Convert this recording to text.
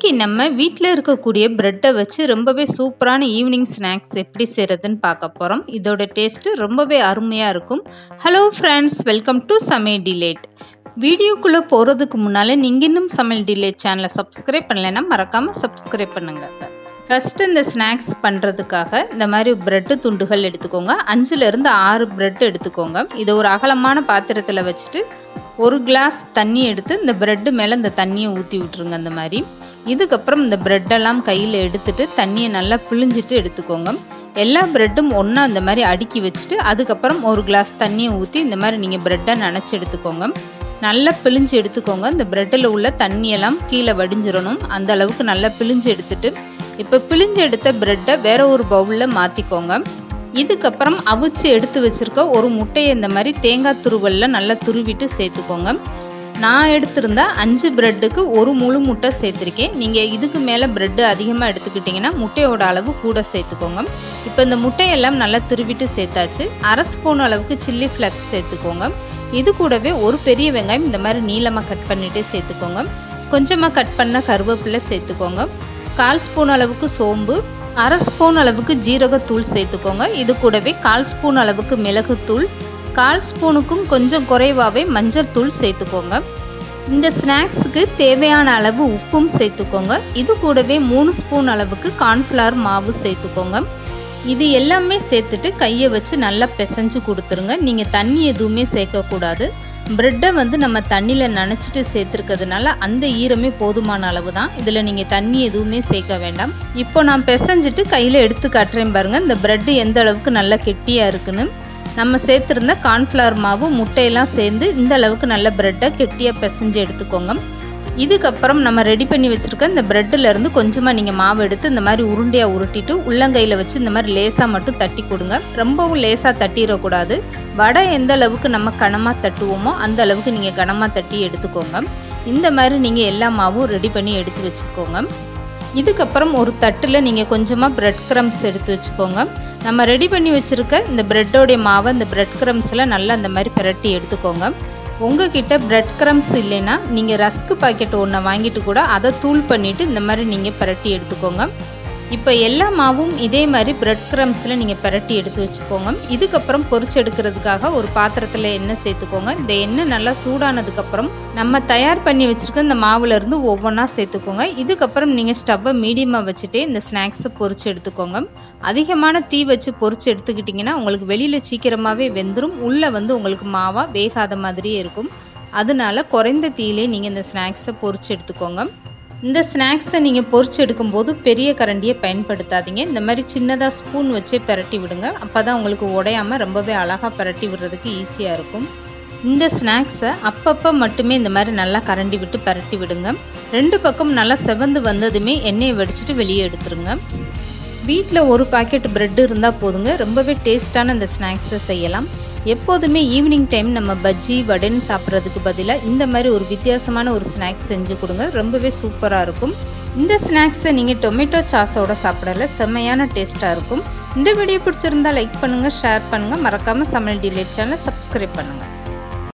இன்னைக்கு நம்ம வீட்டில் இருக்கக்கூடிய ப்ரெட்டை வச்சு ரொம்பவே சூப்பரான ஈவினிங் ஸ்நாக்ஸ் எப்படி செய்கிறதுன்னு பார்க்க போகிறோம் இதோட டேஸ்ட்டு ரொம்பவே அருமையாக இருக்கும் ஹலோ ஃப்ரெண்ட்ஸ் வெல்கம் டு சமையல் டிலேட் வீடியோக்குள்ளே போகிறதுக்கு முன்னால் நீங்கள் இன்னும் சமையல் டிலேட் சேனலை சப்ஸ்கிரைப் பண்ணலைன்னா மறக்காமல் சப்ஸ்கிரைப் பண்ணுங்கள் ஃபஸ்ட்டு இந்த ஸ்நாக்ஸ் பண்ணுறதுக்காக இந்த மாதிரி ப்ரெட்டு துண்டுகள் எடுத்துக்கோங்க அஞ்சுலேருந்து ஆறு ப்ரெட் எடுத்துக்கோங்க இதை ஒரு அகலமான பாத்திரத்தில் வச்சுட்டு ஒரு கிளாஸ் தண்ணி எடுத்து இந்த ப்ரெட்டு மேலே இந்த தண்ணியை ஊற்றி விட்ருங்க அந்த மாதிரி இதுக்கப்புறம் இந்த ப்ரெட்டெல்லாம் கையில் எடுத்துட்டு தண்ணியை நல்லா பிழிஞ்சிட்டு எடுத்துக்கோங்க எல்லா ப்ரெட்டும் ஒன்றா இந்த மாதிரி அடுக்கி வச்சுட்டு அதுக்கப்புறம் ஒரு கிளாஸ் தண்ணியை ஊற்றி இந்த மாதிரி நீங்கள் ப்ரெட்டை நனைச்சி எடுத்துக்கோங்க நல்லா பிழிஞ்சு எடுத்துக்கோங்க இந்த ப்ரெட்டில் உள்ள தண்ணியெல்லாம் கீழே வடிஞ்சிடணும் அந்த அளவுக்கு நல்லா பிழிஞ்சு எடுத்துட்டு இப்போ பிழிஞ்சு எடுத்த ப்ரெட்டை வேற ஒரு பவுலில் மாற்றிக்கோங்க இதுக்கப்புறம் அவிச்சு எடுத்து வச்சுருக்க ஒரு முட்டையை இந்த மாதிரி தேங்காய் துருவலில் நல்லா துருவிட்டு சேர்த்துக்கோங்க நான் எடுத்திருந்த அஞ்சு ப்ரெட்டுக்கு ஒரு முழு முட்டை சேர்த்துருக்கேன் நீங்கள் இதுக்கு மேலே ப்ரெட்டு அதிகமாக எடுத்துக்கிட்டிங்கன்னா முட்டையோட அளவு கூட சேர்த்துக்கோங்க இப்போ இந்த முட்டையெல்லாம் நல்லா துருவிட்டு சேர்த்தாச்சு அரை ஸ்பூன் அளவுக்கு சில்லி ஃப்ளக்ஸ் சேர்த்துக்கோங்க இது கூடவே ஒரு பெரிய வெங்காயம் இந்த மாதிரி நீளமாக கட் பண்ணிவிட்டு சேர்த்துக்கோங்க கொஞ்சமாக கட் பண்ண கருவேப்பிலை சேர்த்துக்கோங்க கால் ஸ்பூன் அளவுக்கு சோம்பு அரை ஸ்பூன் அளவுக்கு ஜீரகத்தூள் சேர்த்துக்கோங்க இது கூடவே கால் ஸ்பூன் அளவுக்கு மிளகுத்தூள் கால் ஸ்பூனுக்கும் கொஞ்சம் குறைவாகவே மஞ்சள் தூள் சேர்த்துக்கோங்க இந்த ஸ்நாக்ஸுக்கு தேவையான அளவு உப்பும் சேர்த்துக்கோங்க இது கூடவே மூணு ஸ்பூன் அளவுக்கு கார்ன்ஃப்ளவர் மாவு சேர்த்துக்கோங்க இது எல்லாமே சேர்த்துட்டு கையை வச்சு நல்லா பிசைஞ்சு கொடுத்துருங்க நீங்கள் தண்ணி எதுவுமே சேர்க்கக்கூடாது ப்ரெட்டை வந்து நம்ம தண்ணியில் நனைச்சிட்டு சேர்த்துருக்கிறதுனால அந்த ஈரமே போதுமான அளவு தான் இதில் நீங்கள் தண்ணி எதுவுமே சேர்க்க வேண்டாம் இப்போ நான் பிசைஞ்சிட்டு கையில் எடுத்து காட்டுறேன் பாருங்கள் இந்த ப்ரெட்டு எந்த அளவுக்கு நல்லா கெட்டியாக இருக்குன்னு நம்ம சேர்த்துருந்த கார்ன்ஃப்ளவர் மாவு முட்டையெல்லாம் சேர்ந்து இந்த அளவுக்கு நல்ல ப்ரெட்டை கெட்டியாக பிசைஞ்சு எடுத்துக்கோங்க இதுக்கப்புறம் நம்ம ரெடி பண்ணி வச்சுருக்க இந்த ப்ரெட்டிலேருந்து கொஞ்சமாக நீங்கள் மாவு எடுத்து இந்த மாதிரி உருண்டையாக உருட்டிட்டு உள்ளங்கையில் வச்சு இந்த மாதிரி லேசாக மட்டும் தட்டி கொடுங்க ரொம்பவும் லேசாக தட்டிடக்கூடாது வடை எந்த அளவுக்கு நம்ம கனமாக தட்டுவோமோ அந்த அளவுக்கு நீங்கள் கனமாக தட்டி எடுத்துக்கோங்க இந்த மாதிரி நீங்கள் எல்லா மாவும் ரெடி பண்ணி எடுத்து வச்சுக்கோங்க இதுக்கப்புறம் ஒரு தட்டில் நீங்கள் கொஞ்சமாக ப்ரெட் க்ரம்ஸ் எடுத்து வச்சுக்கோங்க நம்ம ரெடி பண்ணி வச்சுருக்க இந்த ப்ரெட்டோடைய மாவை இந்த ப்ரெட் க்ரம்ஸில் நல்லா இந்த மாதிரி பிரட்டி எடுத்துக்கோங்க உங்ககிட்ட ப்ரெட் க்ரம்ஸ் இல்லைன்னா நீங்கள் ரஸ்க்கு பாக்கெட் ஒன்றை வாங்கிட்டு கூட அதை தூள் பண்ணிவிட்டு இந்த மாதிரி நீங்கள் பிரட்டி எடுத்துக்கோங்க இப்போ எல்லா மாவும் இதே மாதிரி ப்ரெட் க்ரம்ஸில் நீங்கள் பிரட்டி எடுத்து வச்சுக்கோங்க இதுக்கப்புறம் பொரிச்சு எடுக்கிறதுக்காக ஒரு பாத்திரத்தில் எண்ணெய் சேர்த்துக்கோங்க இந்த எண்ணெய் நல்லா சூடானதுக்கப்புறம் நம்ம தயார் பண்ணி வச்சுருக்க இந்த மாவுலேருந்து ஒவ்வொன்றா சேர்த்துக்கோங்க இதுக்கப்புறம் நீங்கள் ஸ்டவ்வை மீடியமாக வச்சுட்டே இந்த ஸ்நாக்ஸை பொரிச்சு எடுத்துக்கோங்க அதிகமான தீ வச்சு பொரிச்சு எடுத்துக்கிட்டிங்கன்னா உங்களுக்கு வெளியில் சீக்கிரமாகவே வெந்துடும் உள்ளே வந்து உங்களுக்கு மாவாக வேகாத மாதிரியே இருக்கும் அதனால குறைந்த தீயிலே நீங்கள் இந்த ஸ்நாக்ஸை பொரிச்சு எடுத்துக்கோங்க இந்த ஸ்நாக்ஸை நீங்கள் பொரிச்சு எடுக்கும்போது பெரிய கரண்டியை பயன்படுத்தாதீங்க இந்த மாதிரி சின்னதாக ஸ்பூன் வச்சே பரட்டி விடுங்க அப்போ தான் உங்களுக்கு உடையாமல் ரொம்பவே அழகாக பரட்டி விடுறதுக்கு ஈஸியாக இருக்கும் இந்த ஸ்நாக்ஸை அப்பப்போ மட்டுமே இந்த மாதிரி நல்லா கரண்டி விட்டு பரட்டி விடுங்க ரெண்டு பக்கம் நல்லா செவந்து வந்ததுமே எண்ணெயை வடிச்சிட்டு வெளியே எடுத்துருங்க வீட்டில் ஒரு பாக்கெட் ப்ரெட் இருந்தால் போதுங்க ரொம்பவே டேஸ்ட்டான இந்த ஸ்நாக்ஸை செய்யலாம் எப்போதுமே ஈவினிங் டைம் நம்ம பஜ்ஜி வடைன்னு சாப்பிட்றதுக்கு பதிலாக இந்த மாதிரி ஒரு வித்தியாசமான ஒரு ஸ்நாக்ஸ் செஞ்சு கொடுங்க ரொம்பவே சூப்பராக இருக்கும் இந்த ஸ்நாக்ஸை நீங்கள் டொமேட்டோ சாஸோட சாப்பிடல செம்மையான டேஸ்ட்டாக இருக்கும் இந்த வீடியோ பிடிச்சிருந்தா லைக் பண்ணுங்கள் ஷேர் பண்ணுங்கள் மறக்காமல் சமையல் டிலேட் சேனலை சப்ஸ்கிரைப் பண்ணுங்கள்